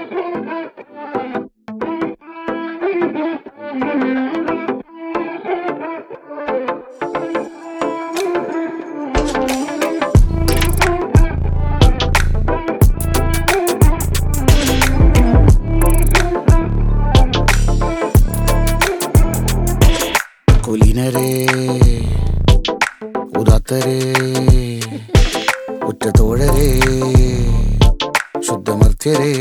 കുലീനരേ ഉദാത്തരേ ഉറ്റത്തോഴരേ ശുദ്ധമർത്യരേ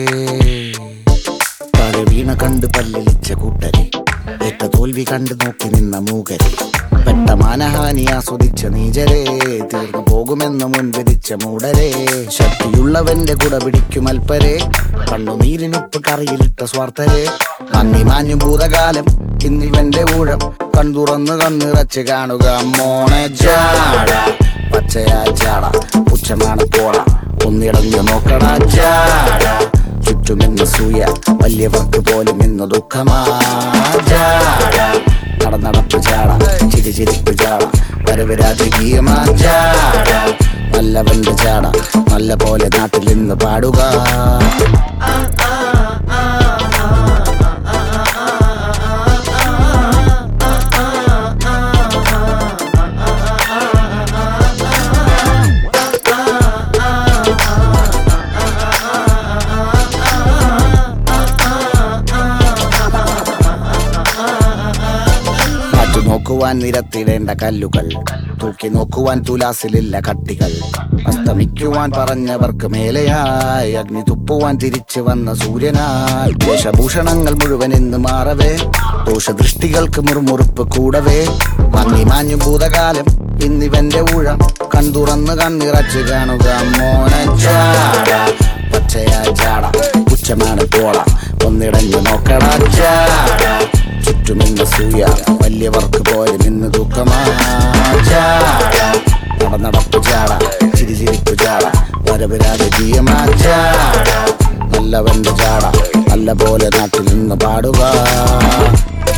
താഴെ വീണ കണ്ട് പല്ലിളിച്ച കൂട്ടരെ ഏറ്റ തോൽവി കണ്ട് നോക്കി നിന്ന മൂകരെ പെട്ട മാനഹാനി ആസ്വദിച്ച നീചരെ തീർന്നു പോകുമെന്ന് മുൻവിധിച്ച മൂടരെ ശക്തിയുള്ളവന്റെ കുട പിടിക്കും അൽപ്പരെ കണ്ണുനീരിനൊപ്പ് കറിയിലിട്ട സ്വാർത്ഥരെ നന്ദി മാഞ്ഞു ഭൂതകാലം ഇന്നിവന്റെ ഊഴം കൺതുറന്ന് കണ്ണിറച്ച് കാണുക മോണെ ജാട പച്ചയാ ചാട പുച്ഛമാണ് പോട ഒന്നിടഞ്ഞു നോക്കട ജാട ചുറ്റുമെന്ന് സൂയ വലിയവർക്ക് പോലും ഇന്ന് ദുഃഖമാ ജാട നടന്നടപ്പ് ചാട ചിരി ചിരിപ്പ് ചാട വരവ് രാജകീയമാ ചാട നല്ലവന്റെ ചാട നല്ല പോലെ നാട്ടിൽ നിന്ന് പാടുക മാറ്റു നോക്കുവാൻ നിരത്തിടേണ്ട കല്ലുകൾ തൂക്കി നോക്കുവാൻ തുലാസിലില്ല കട്ടികൾ അസ്തമിക്കുവാൻ പറഞ്ഞവർക്ക് മേലെയായി അഗ്നി തുപ്പുവാൻ തിരിച്ചു വന്ന സൂര്യനായി വേഷഭൂഷണങ്ങൾ മുഴുവൻ ഇന്ന് മാറവേ ദോഷദൃഷ്ടികൾക്ക് മുറുമുറുപ്പ് കൂടവേ മങ്ങി മാഞ്ഞു ഭൂതകാലം ഇന്നിവന്റെ ഊഴം കൺതുറന്ന് കണ്ണിറച്ച് കാണുക മോനച്ചാട പച്ചയാ ചാട പുച്ഛമാണ് പോള ഒന്നിടഞ്ഞു നോക്കട ചാട ചുറ്റുമെന്ന് സൂയ വലിയവർക്ക് പോലും ഇന്ന് ദുഃഖമാ ചാട നടന്നടപ്പ് ചാട ചിരി ചിരിപ്പ് ചാട വരവ് രാജകീയമാ ചാട നല്ലവന്റെ ചാട നല്ല പോലെ നാട്ടിൽ നിന്ന് പാടുക